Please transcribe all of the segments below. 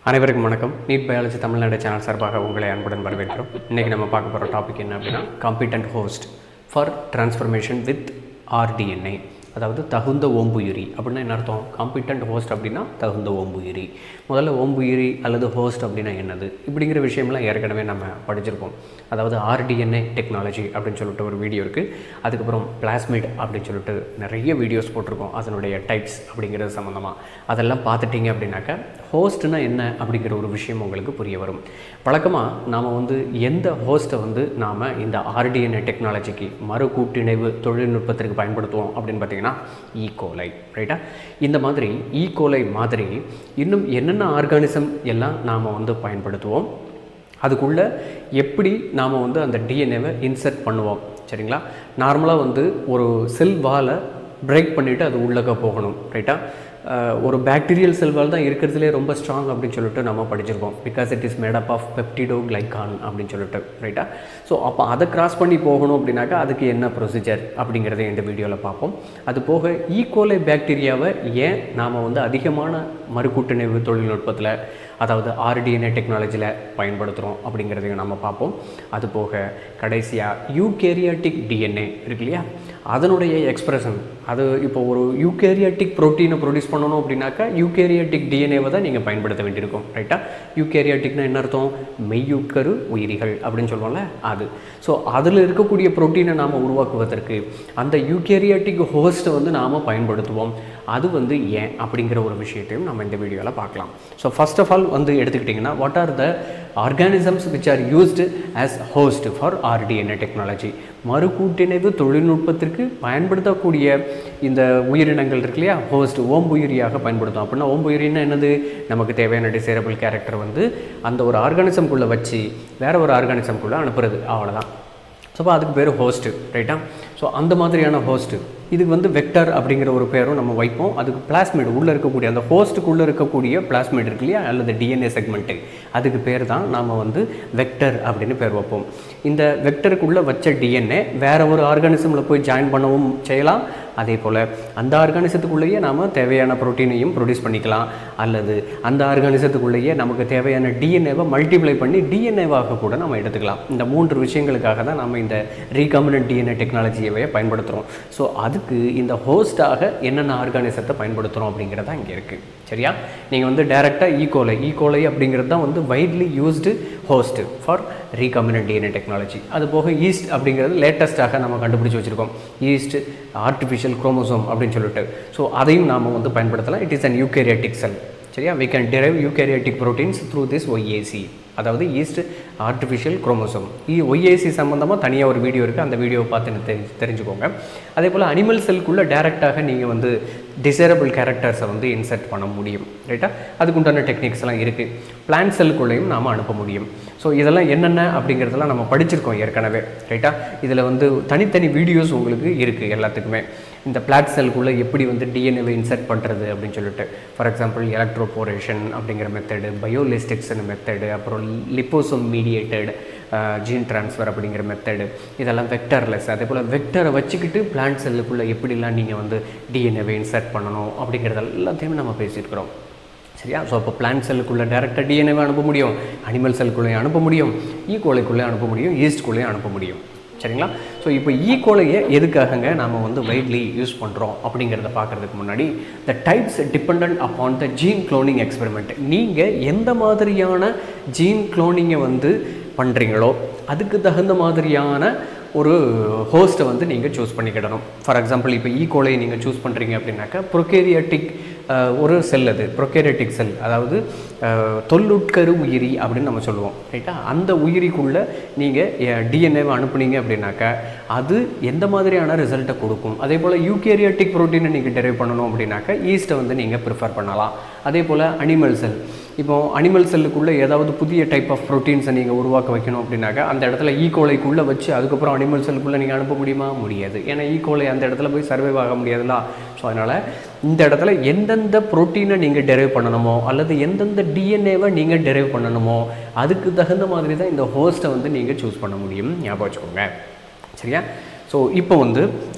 அனைவருக்கும் வணக்கம் NEET biology Tamil Nadu channel சார்பாக உங்களை அன்புடன் வரவேற்கிறோம் இன்றைக்கி நம்ம பார்க்க போகிற டாபிக் என்ன அப்படின்னா competent host for transformation with rDNA அதாவது தகுந்த ஓம்புயிரி அப்படின்னா என்ன அர்த்தம் காம்பிட்டன்ட் ஹோஸ்ட் அப்படின்னா தகுந்த ஓம்புயிரி முதல்ல ஓம்புயிரி அல்லது ஹோஸ்ட் அப்படின்னா என்னது இப்படிங்கிற விஷயம்லாம் ஏற்கனவே நம்ம படிச்சிருப்போம் அதாவது ஆர்டிஎன்ஏ டெக்னாலஜி அப்படின்னு சொல்லிட்டு ஒரு வீடியோ இருக்குது அதுக்கப்புறம் பிளாஸ்மிட் அப்படின்னு சொல்லிட்டு நிறைய வீடியோஸ் போட்டிருக்கோம் அதனுடைய டைப்ஸ் அப்படிங்கிறது சம்மந்தமாக அதெல்லாம் பார்த்துட்டிங்க அப்படின்னாக்கா ஹோஸ்ட்னா என்ன அப்படிங்கிற ஒரு விஷயம் உங்களுக்கு புரிய வரும் வழக்கமாக நாம் வந்து எந்த ஹோஸ்ட்டை வந்து நாம் இந்த ஆர்டிஎன்ஏ டெக்னாலஜிக்கு மறு கூட்டிணைவு தொழில்நுட்பத்திற்கு பயன்படுத்துவோம் அப்படின்னு பார்த்தீங்கன்னா ஈகோலை ரைட்டா இந்த மாதிரி ஈகோலை மாதிரி இன்னும் என்னென்ன ஆர்கானிசம் எல்லாம் நாம் வந்து பயன்படுத்துவோம் அதுக்குள்ளே எப்படி நாம் வந்து அந்த டிஎன்ஏவை இன்சர்ட் பண்ணுவோம் சரிங்களா நார்மலாக வந்து ஒரு செல் வாலை பிரேக் பண்ணிவிட்டு அது உள்ளக்க போகணும் ரைட்டா அஹ் ஒரு பாக்டீரியல் செல்வால் தான் இருக்கிறதுலே ரொம்ப ஸ்ட்ராங் அப்படின்னு சொல்லிட்டு நம்ம படிச்சிருக்கோம் because it is made up of peptidoglycan அப்படின்னு சொல்லிட்டு ரைட்டா ஸோ அப்போ அதை கிராஸ் பண்ணி போகணும் அப்படின்னாக்கா அதுக்கு என்ன ப்ரொசீஜர் அப்படிங்கிறத இந்த வீடியோவில் பார்ப்போம் அது போக ஈகோலை பாக்டீரியாவை ஏன் நாம் வந்து அதிகமான மறுகூட்டிணைவு தொழில்நுட்பத்தில் அதாவது ஆர்டிஎன்ஏ டெக்னாலஜியில் பயன்படுத்துகிறோம் அப்படிங்கிறதையும் நம்ம பார்ப்போம் அது போக கடைசியாக யூகேரியாட்டிக் டிஎன்ஏ இருக்கு இல்லையா அதனுடைய எக்ஸ்பிரஷன் அது இப்போ ஒரு யூகேரியாட்டிக் ப்ரோட்டீனை ப்ரொடியூஸ் பண்ணணும் அப்படின்னாக்கா யூகேரியாட்டிக் டிஎன்ஏவை தான் நீங்கள் பயன்படுத்த வேண்டியிருக்கும் ரைட்டா யூகேரியாட்டிக்னா என்ன அர்த்தம் மெய்யுட்கரு உயிரிகள் அப்படின்னு சொல்லுவோம்ல அது ஸோ அதில் இருக்கக்கூடிய ப்ரோட்டீனை நாம் உருவாக்குவதற்கு அந்த யூகேரியாட்டிக் ஹோஸ்ட்டை வந்து நாம் பயன்படுத்துவோம் அது வந்து ஏன் அப்படிங்கிற ஒரு விஷயத்தையும் நம்ம இந்த வீடியோவில் பார்க்கலாம் ஸோ ஃபர்ஸ்ட் ஆஃப் ஆல் வந்து எடுத்துக்கிட்டிங்கன்னா what are the organisms which are used as host for rDNA technology மறுகூட்டிணைவு தொழில்நுட்பத்திற்கு பயன்படுத்தக்கூடிய இந்த உயிரினங்கள் இருக்கு இல்லையா ஹோஸ்ட் ஓம்புயிரியாக பயன்படுத்தும் அப்படின்னா ஓம்புயிரின்னா என்னது நமக்கு தேவையான டிசைரபிள் கேரக்டர் வந்து அந்த ஒரு ஆர்கானிசம்குள்ளே வச்சு வேற ஒரு ஆர்கானிசம்குள்ளே அனுப்புறது அவ்வளோதான் ஸோ அப்போ அதுக்கு பேர் ஹோஸ்ட்டு ரைட்டா ஸோ அந்த மாதிரியான ஹோஸ்ட்டு இதுக்கு வந்து வெக்டர் அப்படிங்கிற ஒரு பேரும் நம்ம வைப்போம் அதுக்கு பிளாஸ்மிட் உள்ளே இருக்கக்கூடிய அந்த ஹோஸ்ட்டுக்குள்ளே இருக்கக்கூடிய பிளாஸ்மிட் இருக்கு இல்லையா அல்லது டிஎன்ஏ செக்மெண்ட்டு அதுக்கு பேர் தான் நாம் வந்து வெக்டர் அப்படின்னு பேர் வைப்போம் இந்த வெக்டருக்குள்ளே வச்ச டிஎன்ஏ வேற ஒரு ஆர்கானிசமில் போய் ஜாயின் பண்ணவும் செய்யலாம் அதே போல் அந்த ஆர்கானிசத்துக்குள்ளேயே நாம் தேவையான ப்ரோட்டீனையும் ப்ரொடியூஸ் பண்ணிக்கலாம் அல்லது அந்த ஆர்கானிசத்துக்குள்ளேயே நமக்கு தேவையான டிஎன்ஏவை மல்டிப்ளை பண்ணி டிஎன்ஏவாக கூட நம்ம எடுத்துக்கலாம் இந்த மூன்று விஷயங்களுக்காக தான் நம்ம இந்த ரீகாமினன்ட் டிஎன்ஏ டெக்னாலஜியவே பயன்படுத்துகிறோம் ஸோ அதுக்கு இந்த ஹோஸ்டாக என்னென்ன ஆர்கானிசத்தை பயன்படுத்துகிறோம் அப்படிங்கிறது தான் இங்கே இருக்குது சரியா நீங்கள் வந்து டேரெக்டாக ஈகோலை ஈகோலை அப்படிங்கிறது தான் வந்து widely used host for recombinant DNA technology அது போக ஈஸ்ட் அப்படிங்கிறது லேட்டஸ்ட்டாக நம்ம கண்டுபிடிச்சி வச்சுருக்கோம் ஈஸ்ட் ஆர்டிஃபிஷியல் குரோமோசோம் அப்படின்னு சொல்லிட்டு ஸோ அதையும் நாம் வந்து பயன்படுத்தலாம் it is an eukaryotic cell சரியா we can derive eukaryotic proteins through this YAC அதாவது ஈஸ்ட் ஆர்டிஃபிஷியல் குரோமோசோம் ஒய்ஏசி சம்மந்தமாக தனியாக ஒரு வீடியோ இருக்குது அந்த வீடியோவை பார்த்து தெரி தெரிஞ்சுக்கோங்க அதே போல் அனிமல் செல்குள்ளே டேரெக்டாக நீங்கள் வந்து டிசைரபிள் கேரக்டர்ஸை வந்து இன்சர்ட் பண்ண முடியும் ரைட்டா அதுக்குண்டான டெக்னிக்ஸ் எல்லாம் இருக்குது பிளான்ட் செல்குள்ளேயும் நாம் அனுப்ப முடியும் ஸோ இதெல்லாம் என்னென்ன அப்படிங்கிறதெல்லாம் நம்ம படிச்சிருக்கோம் ஏற்கனவே ரைட்டா இதில் வந்து தனித்தனி வீடியோஸ் உங்களுக்கு இருக்குது எல்லாத்துக்குமே இந்த பிளாட் செல்குள்ளே எப்படி வந்து டிஎன்ஏவை இன்சர்ட் பண்ணுறது அப்படின்னு சொல்லிட்டு ஃபார் எக்ஸாம்பிள் எலக்ட்ரோபோரேஷன் அப்படிங்கிற மெத்தடு பயோலிஸ்டிக்ஸ்னு மெத்தடு அப்புறம் லிப்போசோம் மீடியேட்டட் ஜீன் ட்ரான்ஸ்ஃபர் அப்படிங்கிற மெத்தடு இதெல்லாம் வெக்டர்லெஸ் அதே போல் வெக்டரை வச்சுக்கிட்டு பிளான்ட் செல்லுக்குள்ளே எப்படிலாம் நீங்கள் வந்து டிஎன்ஏவை இன்சர்ட் பண்ணணும் அப்படிங்கிறது எல்லாத்தையுமே நம்ம பேசியிருக்கிறோம் சரியா ஸோ அப்போ பிளான்ட் செல்லுக்குள்ளே டேரெக்டாக டிஎன்ஏவை அனுப்ப முடியும் அனிமல் செல்குள்ளேயும் அனுப்ப முடியும் ஈகோலைக்குள்ளே அனுப்ப முடியும் ஈஸ்ட்குள்ளேயும் அனுப்ப முடியும் சரிங்களா ஸோ இப்போ ஈகோலையை எதுக்காகங்க நாம் வந்து வைட்லி யூஸ் பண்ணுறோம் அப்படிங்கிறத பார்க்குறதுக்கு முன்னாடி the types depend upon the gene cloning experiment நீங்கள் எந்த மாதிரியான ஜீன் க்ளோனிங்கை வந்து பண்ணுறீங்களோ அதுக்கு தகுந்த மாதிரியான ஒரு ஹோஸ்ட்டை வந்து நீங்கள் சூஸ் பண்ணிக்கிடணும் ஃபார் எக்ஸாம்பிள் இப்போ ஈகோலை நீங்கள் சூஸ் பண்ணுறீங்க அப்படின்னாக்கா ப்ரொகேரியாட்டிக் ஒரு செல் அது ப்ரொகேரியாட்டிக் செல் அதாவது அஹ், தொல்லுட்கரு உயிரி அப்படின்னு நம்ம சொல்லுவோம் ரைட்டா அந்த உயிரிக்குள்ளே நீங்கள் டிஎன்ஏவை அனுப்புனீங்க அப்படின்னாக்கா அது எந்த மாதிரியான ரிசல்ட்டை கொடுக்கும் அதே போல் யூகேரியாட்டிக் ப்ரோட்டீனை நீங்கள் டெரைவ் பண்ணணும் அப்படின்னாக்கா ஈஸ்ட்டை வந்து நீங்கள் ப்ரிஃபர் பண்ணலாம் அதே போல் அனிமல் செல் இப்போ அனிமல் செல்லுக்குள்ளே ஏதாவது புதிய டைப் ஆஃப் ப்ரோட்டீன்ஸை நீங்கள் உருவாக்க வைக்கணும் அப்படின்னாக்கா அந்த இடத்துல ஈகோலைக்குள்ளே வச்சு அதுக்கப்புறம் அனிமல் செல்லுக்குள்ளே நீங்கள் அனுப்ப முடியுமா முடியாது ஏன்னா ஈகோலை அந்த இடத்துல போய் சர்வைவ் ஆக முடியாதுல்ல ஸோ அதனால் இந்த இடத்துல எந்தெந்த ப்ரோட்டீனை நீங்கள் டெரைவ் பண்ணணுமோ அல்லது எந்தெந்த டிஎன்ஏவை நீங்கள் டெரைவ் பண்ணணுமோ அதுக்கு தகுந்த மாதிரி தான் இந்த ஹோஸ்ட்டை வந்து நீங்கள் சூஸ் பண்ண முடியும் ஞாபகம் வச்சுக்கோங்க சரியா ஸோ இப்போ வந்து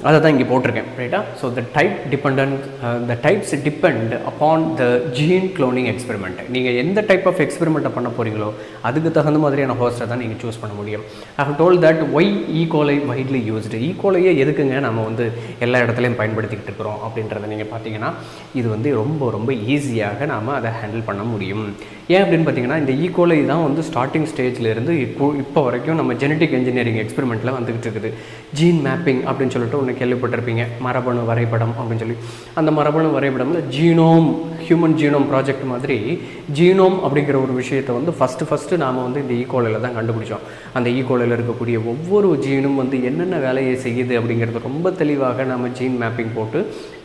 அதை தான் இங்கே போட்டிருக்கேன் ரைட்டா so the type depend the types depend upon the gene cloning experiment நீங்கள் எந்த டைப் ஆஃப் எக்ஸ்பெரிமெண்ட்டை பண்ண போகிறீங்களோ அதுக்கு தகுந்த மாதிரியான ஹோஸ்ட்டை தான் நீங்கள் சூஸ் பண்ண முடியும் I have told that why E coli widely used ஈகோலையே எதுக்குங்க நம்ம வந்து எல்லா இடத்துலையும் பயன்படுத்திக்கிட்டு இருக்கிறோம் அப்படின்றத நீங்கள் பார்த்தீங்கன்னா இது வந்து ரொம்ப ரொம்ப ஈஸியாக நாம் அதை ஹேண்டில் பண்ண முடியும் ஏன் அப்படின்னு பார்த்தீங்கன்னா இந்த ஈகோலை தான் வந்து ஸ்டார்டிங் ஸ்டேஜ்ல இருந்து இப்போ இப்போ வரைக்கும் நம்ம ஜெனட்டிக் இன்ஜினியரிங் எக்ஸ்பெரிமெண்ட்டில் வந்துகிட்டு இருக்குது ஜீன் மேப்பிங் அப்படின்னு சொல்லிட்டு ஒன்று கேள்விப்பட்டிருப்பீங்க மரபணு வரைபடம் அப்படின்னு சொல்லி அந்த மரபணு வரைபடம்ல ஜீனோம் ஹியூமன் ஜீனோம் ப்ராஜெக்ட் மாதிரி ஜீனோம் அப்படிங்கிற ஒரு விஷயத்தை வந்து ஃபஸ்ட்டு ஃபஸ்ட்டு நாம் வந்து இந்த ஈகோலையில் தான் கண்டுபிடிச்சோம் அந்த ஈகோலையில் இருக்கக்கூடிய ஒவ்வொரு ஜீனும் வந்து என்னென்ன வேலையை செய்யுது அப்படிங்கிறது ரொம்ப தெளிவாக நம்ம ஜீன் மேப்பிங் போட்டு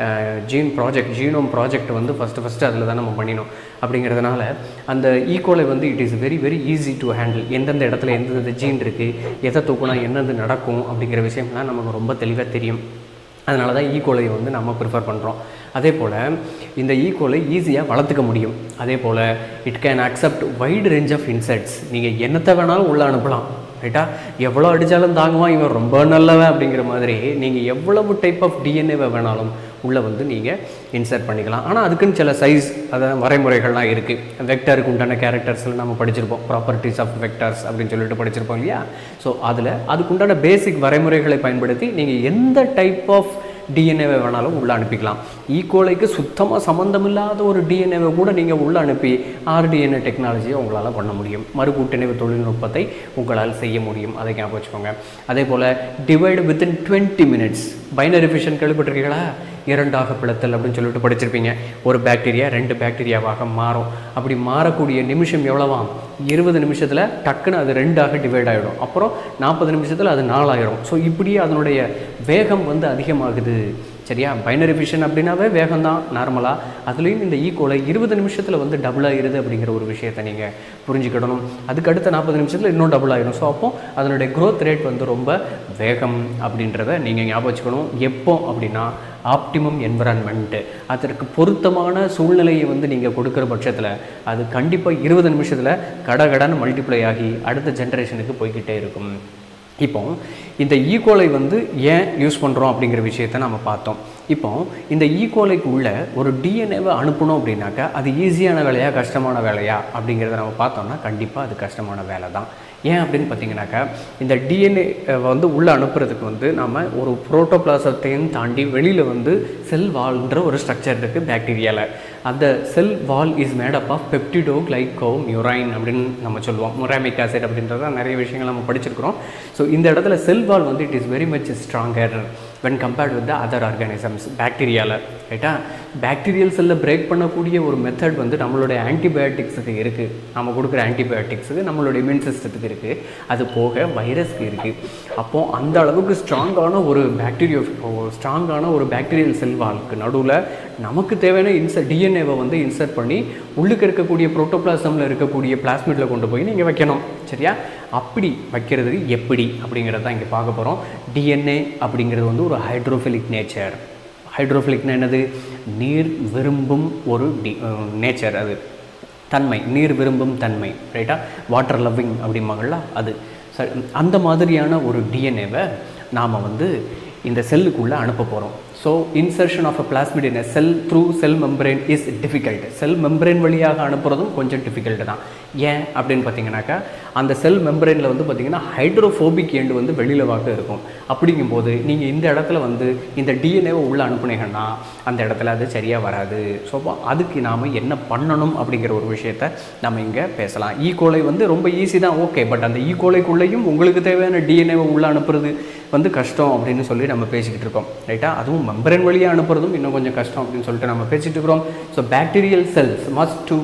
ஜீன் ப்ராஜெக்ட் ஜீனோம் ப்ராஜெக்ட் வந்து ஃபஸ்ட்டு ஃபஸ்ட்டு அதில் தான் நம்ம பண்ணினோம் அப்படிங்கிறதுனால அந்த ஈகோலை வந்து it is very very easy to handle எந்தெந்த இடத்துல எந்தெந்த ஜீன் இருக்குது எதை தூக்குனா என்னது நடக்கும் அப்படிங்கிற விஷயம்லாம் நமக்கு ரொம்ப தெளிவாக தெரியும் அதனால தான் ஈகோலை வந்து நம்ம ப்ரிஃபர் பண்ணுறோம் அதே போல் இந்த ஈகோலை ஈஸியாக வளர்த்துக்க முடியும் அதே போல் it can accept wide range of insects நீங்கள் என்னத்தை வேணாலும் உள்ளே அனுப்பலாம் ரைட்டா எவ்வளோ அடித்தாலும் தாங்குவான் இவன் ரொம்ப நல்லவன் அப்படிங்கிற மாதிரி நீங்கள் எவ்வளவு டைப் ஆஃப் டிஎன்ஏவை வேணாலும் உள்ளே வந்து நீங்கள் இன்சர்ட் பண்ணிக்கலாம் ஆனால் அதுக்குன்னு சில சைஸ் அதாவது வரைமுறைகள்லாம் இருக்குது வெக்டருக்கு உண்டான கேரக்டர்ஸில் நம்ம படிச்சிருப்போம் ப்ராப்பர்ட்டிஸ் ஆஃப் வெக்டர்ஸ் அப்படின்னு சொல்லிட்டு படிச்சிருப்போம் இல்லையா ஸோ அதில் அதுக்குண்டான பேசிக் வரைமுறைகளை பயன்படுத்தி நீங்கள் எந்த டைப் ஆஃப் டிஎன்ஏவை வேணாலும் உள்ளே அனுப்பிக்கலாம் ஈக்குவலைக்கு சுத்தமாக சம்மந்தமில்லாத ஒரு டிஎன்ஏவை கூட நீங்கள் உள்ளே அனுப்பி ஆர்டிஎன்ஏ டெக்னாலஜியை உங்களால் பண்ண முடியும் மறுகூட்டிணைவு தொழில்நுட்பத்தை உங்களால் செய்ய முடியும் அதை ஞாபகம் வச்சுக்கோங்க அதே போல் divide within twenty minutes binary fission கேள்விப்பட்டிருக்கீங்களா இரண்டாக பிளத்தல் அப்படின்னு சொல்லிட்டு படிச்சிருப்பீங்க ஒரு பாக்டீரியா ரெண்டு பாக்டீரியாவாக மாறும் அப்படி மாறக்கூடிய நிமிஷம் எவ்வளவாம் இருபது நிமிஷத்தில் டக்குன்னு அது ரெண்டாக டிவைட் ஆகிடும் அப்புறம் நாற்பது நிமிஷத்தில் அது நாலாயிரம் ஸோ இப்படியே அதனுடைய வேகம் வந்து அதிகமாகுது சரியா பைனரி ஃபிஷன் அப்படின்னாவே வேகம் தான் நார்மலாக அதுலேயும் இந்த ஈக்குவலை இருபது நிமிஷத்தில் வந்து டபுள் ஆகிருது அப்படிங்கிற ஒரு விஷயத்தை நீங்கள் புரிஞ்சுக்கிடணும் அதுக்கு அடுத்த நாற்பது நிமிஷத்தில் இன்னும் டபுள் ஆகிடும் ஸோ அப்போ அதனுடைய growth ரேட் வந்து ரொம்ப வேகம் அப்படின்றத நீங்கள் ஞாபகம் வச்சுக்கணும் எப்போ அப்படின்னா ஆப்டிமம் என்விரான்மெண்ட்டு அதற்கு பொருத்தமான சூழ்நிலையை வந்து நீங்கள் கொடுக்குற பட்சத்தில் அது கண்டிப்பாக இருபது நிமிஷத்தில் கடகடன்னு மல்டிப்ளை ஆகி அடுத்த ஜென்ரேஷனுக்கு போய்கிட்டே இருக்கும் இப்போ இந்த ஈகோலை வந்து ஏன் யூஸ் பண்ணுறோம் அப்படிங்கிற விஷயத்த நம்ம பார்த்தோம் இப்போ இந்த ஈகோலைக்கு உள்ள ஒரு டிஎன்ஏவை அனுப்பணும் அப்படின்னாக்கா அது ஈஸியான வேலையா கஷ்டமான வேலையா அப்படிங்கிறத நம்ம பார்த்தோம்னா கண்டிப்பாக அது கஷ்டமான வேலை தான் ஏன் அப்படின்னு பார்த்தீங்கன்னாக்கா இந்த டிஎன்ஏ வந்து உள்ளே அனுப்புறதுக்கு வந்து நம்ம ஒரு புரோட்டோபிளாசத்தையும் தாண்டி வெளியில் வந்து செல் வால்ன்ற ஒரு ஸ்ட்ரக்சர் இருக்குது பாக்டீரியாவில் அந்த cell wall is made up of peptido glyco murein அப்படின்னு நம்ம சொல்லுவோம் முராமிக் ஆசிட் அப்படின்றத நிறைய விஷயங்கள் நம்ம படிச்சிருக்கிறோம் ஸோ இந்த இடத்துல செல் வால் வந்து it is very much stronger when compared with the other organisms பாக்டீரியாவில் ரைட்டா பாக்டீரியல் செல்லை பிரேக் பண்ணக்கூடிய ஒரு மெத்தட் வந்து நம்மளுடைய ஆன்டிபயோட்டிக்ஸுக்கு இருக்குது நம்ம கொடுக்குற ஆன்டிபயோட்டிக்ஸுக்கு நம்மளோட இம்யூன் சிஸ்டத்துக்கு இருக்குது அது போக வைரஸ்க்கு இருக்குது அப்போது அந்த அளவுக்கு ஸ்ட்ராங்கான ஒரு பாக்டீரியோ ஸ்ட்ராங்கான ஒரு பாக்டீரியல் செல் வால்க்கு நடுவில் நமக்கு தேவையான இன்சர் டிஎன்ஏவை வந்து இன்சர்ட் பண்ணி உள்ளுக்கு இருக்கக்கூடிய புரோட்டோபிளாசமில் இருக்கக்கூடிய பிளாஸ்மிட்டில் கொண்டு போய் நீங்கள் வைக்கணும் சரியா அப்படி வைக்கிறது எப்படி அப்படிங்கிறத தான் இங்கே பார்க்க போகிறோம் டிஎன்ஏ அப்படிங்கிறது வந்து ஒரு ஹைட்ரோஃபிலிக் நேச்சர் ஹைட்ரோஃபிலிக்னா என்னது நீர் விரும்பும் ஒரு டி நேச்சர் அது தன்மை நீர் விரும்பும் தன்மை ரைட்டா வாட்டர் லவ்விங் அப்படிம்பாங்கள்ல அது ச- அந்த மாதிரியான ஒரு டிஎன்ஏவை நாம் வந்து இந்த செல்லுக்குள்ளே அனுப்ப போகிறோம் so insertion of a plasmid in cell through cell membrane is difficult cell membrane வழியாக அனுப்புறதும் கொஞ்சம் டிஃபிகல்ட் தான் ஏன் அப்படின்னு பார்த்தீங்கன்னாக்கா அந்த செல் மெம்பரேனில் வந்து பார்த்தீங்கன்னா ஹைட்ரோஃபோபிக் எண்டு வந்து வெளியில் வாக்க இருக்கும் அப்படிங்கும்போது நீங்கள் இந்த இடத்துல வந்து இந்த டிஎன்ஏவை உள்ளே அனுப்புனீங்கன்னா அந்த இடத்துல அது சரியாக வராது ஸோ அப்போ அதுக்கு நாம் என்ன பண்ணணும் அப்படிங்கிற ஒரு விஷயத்த நம்ம இங்கே பேசலாம் ஈகோலை வந்து ரொம்ப ஈஸி தான் ஓகே பட் அந்த ஈகோலைக்குள்ளேயும் உங்களுக்கு தேவையான டிஎன்ஏவை உள்ளே அனுப்புறது வந்து கஷ்டம் அப்படின்னு சொல்லி நம்ம பேசிக்கிட்டு இருக்கோம் ரைட்டா அதுவும் மெம்பரன் வழியாக அனுப்புறதும் இன்னும் கொஞ்சம் கஷ்டம் அப்படின்னு சொல்லிட்டு நம்ம பேசிட்டு இருக்கிறோம் so bacterial cells must to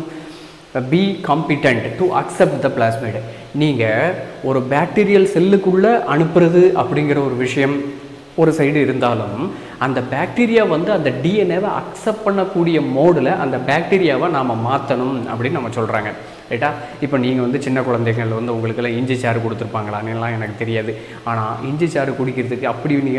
be competent to accept the plasmid நீங்கள் ஒரு பாக்டீரியல் செல்லுக்குள்ளே அனுப்புறது அப்படிங்கிற ஒரு விஷயம் ஒரு சைடு இருந்தாலும் அந்த பாக்டீரியா வந்து அந்த டிஎன்ஏவை அக்செப்ட் பண்ணக்கூடிய மோடில் அந்த பாக்டீரியாவை நாம் மாற்றணும் அப்படின்னு நம்ம சொல்கிறாங்க ரைட்டா இப்போ நீங்கள் வந்து சின்ன குழந்தைகள் வந்து உங்களுக்கெல்லாம் இஞ்சி சாறு கொடுத்துருப்பாங்களான்னுலாம் எனக்கு தெரியாது ஆனால் இஞ்சி சாறு குடிக்கிறதுக்கு அப்படி நீங்கள்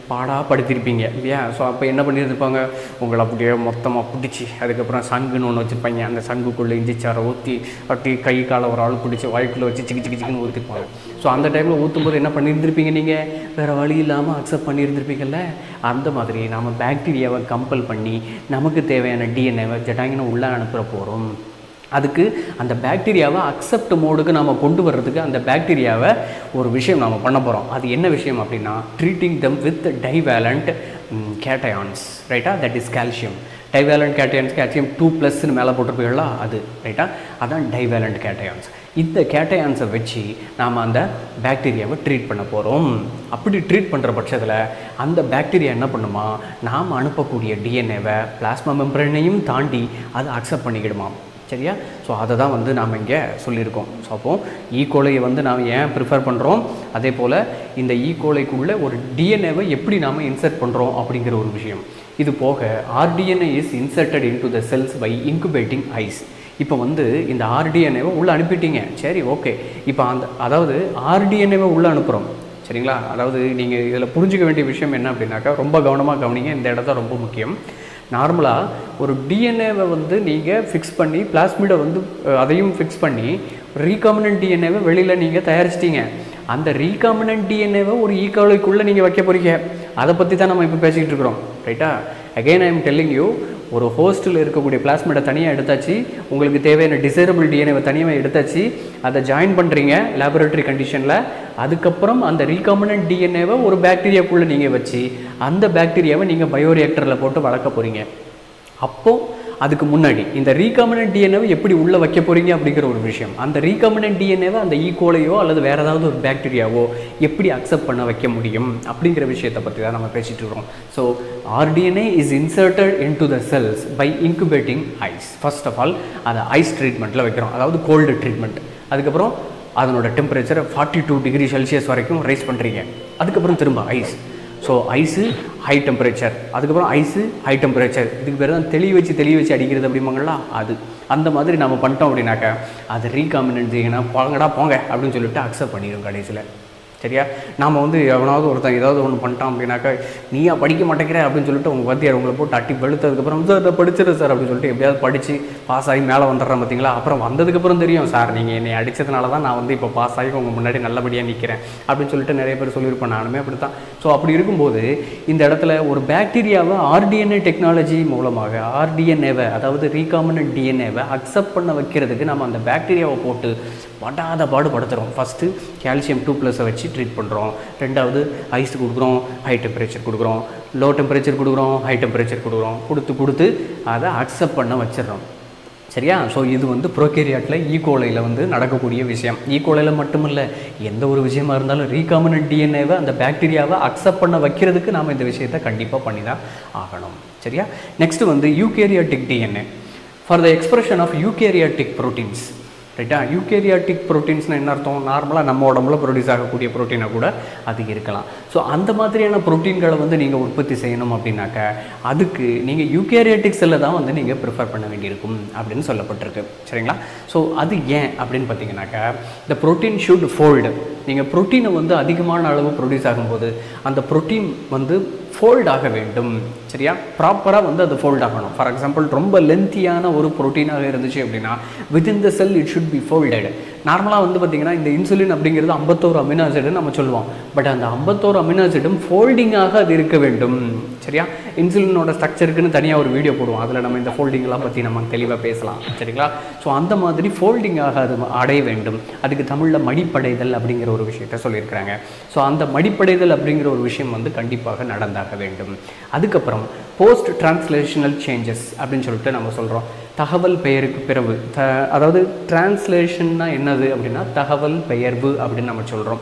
பாடாக படுத்திருப்பீங்க இல்லையா ஸோ அப்போ என்ன பண்ணியிருப்பாங்க உங்களை அப்படியே மொத்தமாக பிடிச்சி அதுக்கப்புறம் சங்குன்னு ஒன்று வச்சுருப்பாங்க அந்த சங்குக்குள்ளே இஞ்சி சாரை ஊற்றி அப்படி கை காலை ஒரு ஆள் பிடிச்சி வாய்க்குள்ளே வச்சு சிக்கி சிக்கி சிக்கன்னு ஊற்றிப்பாங்க ஸோ அந்த டைமில் ஊற்றும்போது என்ன பண்ணியிருந்திருப்பீங்க நீங்கள் வேறு வழி இல்லாமல் அக்செப்ட் பண்ணியிருந்திருப்பீங்கல்ல அந்த மாதிரி நாம் பாக்டீரியாவை கம்பல் பண்ணி நமக்கு தேவையான டிஎன்ஏவை ஜட்டாங்கின உள்ளே அனுப்புகிற போகிறோம் அதுக்கு அந்த பாக்டீரியாவை அக்செப்ட் மோடுக்கு நம்ம கொண்டு வர்றதுக்கு அந்த பாக்டீரியாவை ஒரு விஷயம் நாம் பண்ண போகிறோம் அது என்ன விஷயம் அப்படின்னா treating them with divalent cations ரைட்டா that is calcium divalent cations calcium two ப்ளஸ்ன்னு மேலே போட்டிருப்பீங்களா அது ரைட்டா அதான் டைவேலண்ட் கேட்டயான்ஸ் இந்த கேட்டயான்ஸை வச்சு நாம் அந்த பாக்டீரியாவை ட்ரீட் பண்ண போகிறோம் அப்படி ட்ரீட் பண்ணுற பட்சத்தில் அந்த பாக்டீரியா என்ன பண்ணுமா நாம் அனுப்பக்கூடிய டிஎன்ஏவை பிளாஸ்மா மெம்பரனையும் தாண்டி அதை அக்செப்ட் பண்ணிக்கிடுமா சரியா ஸோ அதை தான் வந்து நாம் இங்கே சொல்லியிருக்கோம் ஸோ அப்போது ஈகோலையை வந்து நாம் ஏன் ப்ரிஃபர் பண்ணுறோம் அதே போல் இந்த ஈகோலைக்குள்ளே ஒரு டிஎன்ஏவை எப்படி நாம் இன்சர்ட் பண்ணுறோம் அப்படிங்கிற ஒரு விஷயம் இது போக rDNA is inserted into the cells by incubating ice இப்போ வந்து இந்த ஆர்டிஎன்ஏவை உள்ளே அனுப்பிட்டீங்க சரி ஓகே இப்போ அந்த அதாவது ஆர்டிஎன்ஏவை உள்ளே அனுப்புகிறோம் சரிங்களா அதாவது நீங்கள் இதில் புரிஞ்சுக்க வேண்டிய விஷயம் என்ன அப்படின்னாக்கா ரொம்ப கவனமாக கவனிங்க இந்த இடத்த ரொம்ப முக்கியம் நார்மலாக ஒரு டிஎன்ஏவை வந்து நீங்கள் ஃபிக்ஸ் பண்ணி பிளாஸ்மிடை வந்து அஹ், அதையும் ஃபிக்ஸ் பண்ணி ரீகாமினன்ட் டிஎன்ஏவை வெளியில் நீங்கள் தயாரிச்சிட்டீங்க அந்த ரீகாமினன்ட் டிஎன்ஏவை ஒரு ஈக்காலுக்குள்ளே நீங்கள் வைக்க போகிறீங்க அதை பற்றி தான் நம்ம இப்போ பேசிக்கிட்டு இருக்கிறோம் ரைட்டா again I am telling you ஒரு ஹோஸ்டில் இருக்கக்கூடிய பிளாஸ்மிடை தனியாக எடுத்தாச்சு உங்களுக்கு தேவையான டிசைரபிள் டிஎன்ஏவை தனியாக எடுத்தாச்சு அதை ஜாயின் பண்ணுறீங்க லேபரேட்டரி கண்டிஷனில் அதுக்கப்புறம் அந்த ரீகாமினன்ட் டிஎன்ஏவை ஒரு பாக்டீரியாக்குள்ளே நீங்கள் வச்சு அந்த பாக்டீரியாவை நீங்கள் பயோரியாக்டரில் போட்டு வளர்க்க போகிறீங்க அப்போது அதுக்கு முன்னாடி இந்த ரீகாமினன்ட் டிஎன்ஏவை எப்படி உள்ளே வைக்க போகிறீங்க அப்படிங்கிற ஒரு விஷயம் அந்த ரீகாமினன்ட் டிஎன்ஏவை அந்த ஈகோலையோ அல்லது வேறு ஏதாவது ஒரு பாக்டீரியாவோ எப்படி அக்செப்ட் பண்ண வைக்க முடியும் அப்படிங்கிற விஷயத்தை பற்றி தான் நம்ம பேசிகிட்டு இருக்கோம் so rDNA is inserted into the cells by incubating ice first of all அதை ஐஸ் ட்ரீட்மெண்ட்டில் வைக்கிறோம் அதாவது கோல்டு ட்ரீட்மெண்ட் அதுக்கப்புறம் அதனோட டெம்பரேச்சரை ஃபார்ட்டி டூ டிகிரி செல்சியஸ் வரைக்கும் ரைஸ் பண்ணுறீங்க அதுக்கப்புறம் திரும்ப ice so ice high temperature அதுக்கப்புறம் ஐஸு ஹை டெம்பரேச்சர் இதுக்கு பேர் தான் தெளி வச்சு தெளி வச்சு அடிக்கிறது அப்படிம்பாங்களா அது அந்த மாதிரி நம்ம பண்ணிட்டோம் அப்படின்னாக்கா அது ரீகாமினன்ட் ஏன்னா போங்கடா போங்க அப்படின்னு சொல்லிட்டு அக்செப்ட் பண்ணிடும் கடைசியில் சரியா நாம் வந்து எவனாவது ஒருத்தன் ஏதாவது ஒன்று பண்ணிட்டான் அப்படின்னாக்கா நீயா படிக்க மாட்டேங்கிற அப்படின்னு சொல்லிட்டு உங்கள் வாத்தியார் உங்களை போட்டு அட்டி வெளுத்ததுக்கப்புறம் சார் நான் படிச்சிரு சார் அப்படின்னு சொல்லிட்டு எப்படியாவது படித்து பாஸ் ஆகி மேலே வந்துடுறேன் பார்த்தீங்களா அப்புறம் வந்ததுக்கப்புறம் தெரியும் சார் நீங்கள் என்னை அடித்ததுனால தான் நான் வந்து இப்போ பாஸ் ஆகி உங்கள் முன்னாடி நல்லபடியாக நிற்கிறேன் அப்படின்னு சொல்லிட்டு நிறைய பேர் சொல்லியிருப்பேன் நானுமே அப்படி தான் ஸோ அப்படி இருக்கும்போது இந்த இடத்துல ஒரு பாக்டீரியாவை ஆர்டிஎன்ஏ டெக்னாலஜி மூலமாக ஆர்டிஎன்ஏவை அதாவது ரீகாமினன்ட் டிஎன்ஏவை அக்செப்ட் பண்ண வைக்கிறதுக்கு நம்ம அந்த பாக்டீரியாவை போட்டு படாத பாடுபடுத்துகிறோம் ஃபஸ்ட்டு கால்சியம் டூ ப்ளஸை வச்சு ட்ரீட் பண்ணுறோம் ரெண்டாவது ஐஸ் கொடுக்குறோம் ஹை டெம்பரேச்சர் கொடுக்குறோம் லோ டெம்பரேச்சர் கொடுக்குறோம் ஹை டெம்பரேச்சர் கொடுக்குறோம் கொடுத்து கொடுத்து அதை அக்செப்ட் பண்ண வச்சிடுறோம் சரியா ஸோ இது வந்து ப்ரோகேரியாட்டில் ஈகோலையில் வந்து நடக்கக்கூடிய விஷயம் ஈகோலையில் மட்டுமில்ல எந்த ஒரு விஷயமா இருந்தாலும் ரீகாமினன்ட் டிஎன்ஏவை அந்த பாக்டீரியாவை அக்செப்ட் பண்ண வைக்கிறதுக்கு நாம் இந்த விஷயத்தை கண்டிப்பாக பண்ணி தான் ஆகணும் சரியா நெக்ஸ்ட் வந்து eukaryotic DNA for the expression of eukaryotic proteins ரைட்டா யூகேரியாட்டிக் ப்ரோட்டீன்ஸ்னால் என்ன அர்த்தம் நார்மலாக நம்ம உடம்புல ப்ரொடியூஸ் ஆகக்கூடிய ப்ரோட்டீனை கூட அது இருக்கலாம் ஸோ அந்த மாதிரியான ப்ரோட்டீன்களை வந்து நீங்கள் உற்பத்தி செய்யணும் அப்படின்னாக்க அதுக்கு நீங்கள் யூகேரியாட்டிக் செல்லை தான் வந்து நீங்கள் ப்ரிஃபர் பண்ண வேண்டியிருக்கும் அப்படின்னு சொல்லப்பட்டிருக்கு சரிங்களா ஸோ அது ஏன் அப்படின்னு பார்த்தீங்கன்னாக்கா இந்த ப்ரோட்டீன் ஷுட் ஃபோல்டு நீங்கள் ப்ரோட்டீனை வந்து அதிகமான அளவு ப்ரொடியூஸ் ஆகும்போது அந்த ப்ரோட்டீன் வந்து ஃபோல்ட் ஆக வேண்டும் சரியா ப்ராப்பராக வந்து அது ஃபோல்ட் ஆகணும் ஃபார் எக்ஸாம்பிள் ரொம்ப லென்த்தியான ஒரு ப்ரோட்டீனாக இருந்துச்சு அப்படின்னா within the cell it should be folded நார்மலாக வந்து பார்த்திங்கன்னா இந்த இன்சுலின் அப்படிங்கிறது ஐம்பத்தோரு அமினோ ஆசிடு நம்ம சொல்லுவோம் பட் அந்த ஐம்பத்தோரு அமினோ ஆசிடும் ஃபோல்டிங்காக அது இருக்க வேண்டும் சரியா இன்சுலினோட ஸ்ட்ரக்சருக்குன்னு தனியாக ஒரு வீடியோ போடுவோம் அதில் நம்ம இந்த ஃபோல்டிங்லாம் பற்றி நம்ம தெளிவாக பேசலாம் சரிங்களா ஸோ அந்த மாதிரி ஃபோல்டிங்காக அது அடைய வேண்டும் அதுக்கு தமிழில் மடிப்படைதல் அப்படிங்கிற ஒரு விஷயத்த சொல்லியிருக்கிறாங்க ஸோ அந்த மடிப்படைதல் அப்படிங்கிற ஒரு விஷயம் வந்து கண்டிப்பாக நடந்தாக வேண்டும் அதுக்கப்புறம் போஸ்ட் டிரான்ஸ்லேஷனல் சேஞ்சஸ் அப்படின்னு சொல்லிட்டு நம்ம சொல்கிறோம் தகவல் பெயருக்கு பிறகு த அதாவது டிரான்ஸ்லேஷன்னா என்னது அப்படின்னா தகவல் பெயர்வு அப்படின்னு நம்ம சொல்கிறோம்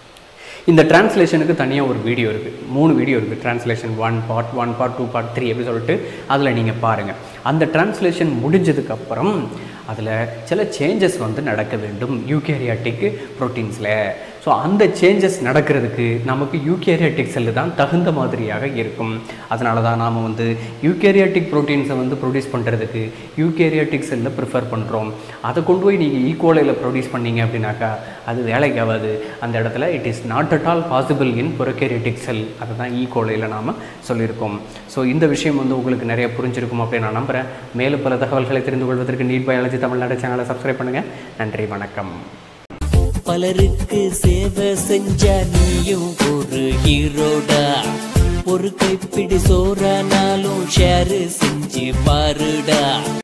இந்த டிரான்ஸ்லேஷனுக்கு தனியாக ஒரு வீடியோ இருக்குது மூணு வீடியோ இருக்குது translation one part one part two part three அப்படி சொல்லிட்டு அதில் நீங்கள் பாருங்கள் அந்த டிரான்ஸ்லேஷன் முடிஞ்சதுக்கப்புறம் அதில் சில சேஞ்சஸ் வந்து நடக்க வேண்டும் யூகேரியாட்டிக் ப்ரோட்டீன்ஸில் ஸோ அந்த சேஞ்சஸ் நடக்கிறதுக்கு நமக்கு யூகேரியாட்டிக் செல்லு தான் தகுந்த மாதிரியாக இருக்கும் அதனால தான் நாம் வந்து யூகேரியாட்டிக் ப்ரோட்டீன்ஸை வந்து ப்ரொடியூஸ் பண்ணுறதுக்கு யூகேரியாட்டிக் செல்லை ப்ரிஃபர் பண்ணுறோம் அதை கொண்டு போய் நீங்கள் ஈக்குவலையில் ப்ரொடியூஸ் பண்ணீங்க அப்படின்னாக்கா அது வேலைக்கு ஆகாது அந்த இடத்துல it is not at all possible in prokaryotic cell அதை தான் ஈக்குவலையில் நாம் சொல்லியிருக்கோம் ஸோ இந்த விஷயம் வந்து உங்களுக்கு நிறைய புரிஞ்சிருக்கும் அப்படின்னு நான் நம்புகிறேன் மேலும் பல தகவல்களை தெரிந்து கொள்வதற்கு நீட் பயாலஜி தமிழ்நாடு சேனலை சப்ஸ்கிரைப் பண்ணுங்கள் நன்றி வணக்கம் பலருக்கு சேவை செஞ்ச நீயும் ஒரு ஹீரோடா ஒரு கைப்பிடி சோறானாலும் ஷேர் செஞ்சு பாருடா